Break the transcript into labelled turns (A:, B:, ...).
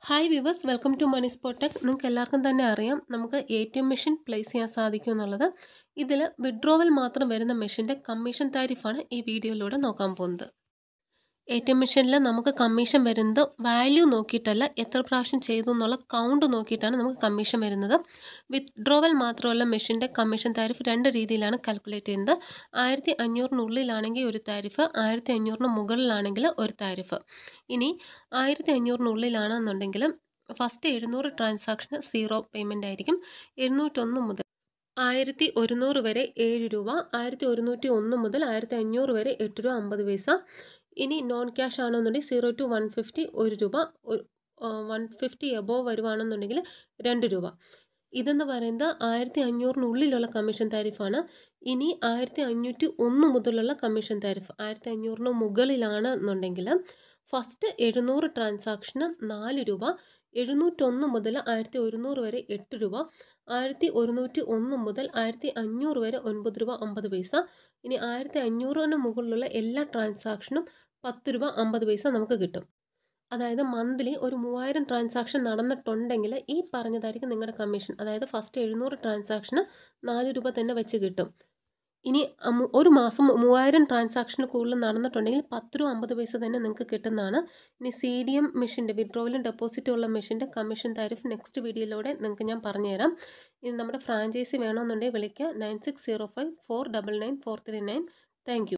A: hi viewers welcome to money spot tech നിങ്ങൾക്ക് എല്ലാവർക്കും തന്നെ അറിയാം നമുക്ക് A T M machine place ചെയ്യാൻ സാധിക്കും എന്നുള്ളത് ഇതിൽ വിഡ്രോവൽ മാത്രം വരുന്ന മെഷീൻ്റെ കമ്മീഷൻ താരിഫാണ് ഈ വീഡിയോയിലൂടെ നോക്കാൻ പോകുന്നത് എ ടി എം മെഷീനിൽ നമുക്ക് കമ്മീഷൻ വരുന്നത് വാല്യൂ നോക്കിയിട്ടല്ല എത്ര പ്രാവശ്യം ചെയ്തു എന്നുള്ള കൗണ്ട് നോക്കിയിട്ടാണ് നമുക്ക് കമ്മീഷൻ വരുന്നത് വിത്ഡ്രോവൽ മാത്രമുള്ള മെഷീൻ്റെ കമ്മീഷൻ താരിഫ് രണ്ട് രീതിയിലാണ് കാൽക്കുലേറ്റ് ചെയ്യുന്നത് ആയിരത്തി അഞ്ഞൂറിനുള്ളിലാണെങ്കിൽ ഒരു താരിഫ് ആയിരത്തി അഞ്ഞൂറിന് മുകളിലാണെങ്കിൽ ഒരു താരിഫ് ഇനി ആയിരത്തി അഞ്ഞൂറിനുള്ളിലാണെന്നുണ്ടെങ്കിൽ ഫസ്റ്റ് എഴുന്നൂറ് ട്രാൻസാക്ഷന് സീറോ പേയ്മെൻ്റ് ആയിരിക്കും എഴുന്നൂറ്റൊന്ന് മുതൽ ആയിരത്തി ഒരുന്നൂറ് വരെ ഏഴ് രൂപ ആയിരത്തി ഒരുന്നൂറ്റി ഒന്ന് മുതൽ ആയിരത്തി അഞ്ഞൂറ് വരെ എട്ട് രൂപ അമ്പത് പൈസ ഇനി നോൺ ക്യാഷ് ആണെന്നുണ്ടെങ്കിൽ സീറോ ടു വൺ ഫിഫ്റ്റി ഒരു രൂപ വൺ ഫിഫ്റ്റി എബോവ് വരുവാണെന്നുണ്ടെങ്കിൽ രണ്ട് രൂപ ഇതെന്ന് പറയുന്നത് ആയിരത്തി അഞ്ഞൂറിനുള്ളിലുള്ള കമ്മീഷൻ താരിഫാണ് ഇനി ആയിരത്തി അഞ്ഞൂറ്റി ഒന്ന് മുതലുള്ള കമ്മീഷൻ താരിഫ് ആയിരത്തി അഞ്ഞൂറിന് മുകളിലാണ് എന്നുണ്ടെങ്കിൽ ഫസ്റ്റ് എഴുന്നൂറ് ട്രാൻസാക്ഷന് നാല് രൂപ എഴുന്നൂറ്റൊന്ന് മുതൽ ആയിരത്തി ഒരുന്നൂറ് വരെ എട്ട് രൂപ ആയിരത്തി ഒരുന്നൂറ്റി ഒന്ന് മുതൽ ആയിരത്തി അഞ്ഞൂറ് വരെ ഒൻപത് രൂപ അമ്പത് പൈസ ഇനി ആയിരത്തി അഞ്ഞൂറിന് മുകളിലുള്ള എല്ലാ ട്രാൻസാക്ഷനും പത്ത് രൂപ അമ്പത് പൈസ നമുക്ക് കിട്ടും അതായത് മന്ത്ലി ഒരു മൂവായിരം ട്രാൻസാക്ഷൻ നടന്നിട്ടുണ്ടെങ്കിൽ ഈ പറഞ്ഞതായിരിക്കും നിങ്ങളുടെ കമ്മീഷൻ അതായത് ഫസ്റ്റ് എഴുന്നൂറ് ട്രാൻസാക്ഷന് നാല് രൂപ തന്നെ വെച്ച് കിട്ടും ഇനി ഒരു മാസം മൂവായിരം ട്രാൻസാക്ഷന് കൂടുതൽ നടന്നിട്ടുണ്ടെങ്കിൽ പത്ത് രൂപ അമ്പത് പൈസ തന്നെ നിങ്ങൾക്ക് കിട്ടുന്നതാണ് ഇനി സി ഡി എം മെഷീൻ്റെ വിഡ്രോവലും ഡെപ്പോസിറ്റും ഉള്ള മെഷീൻ്റെ കമ്മീഷൻ താരിഫ് നെക്സ്റ്റ് വീഡിയോയിലൂടെ നിങ്ങൾക്ക് ഞാൻ പറഞ്ഞുതരാം ഇനി നമ്മുടെ ഫ്രാഞ്ചൈസി വേണമെന്നുണ്ടെങ്കിൽ വിളിക്കുക nine six zero five four double nine four three nine thank U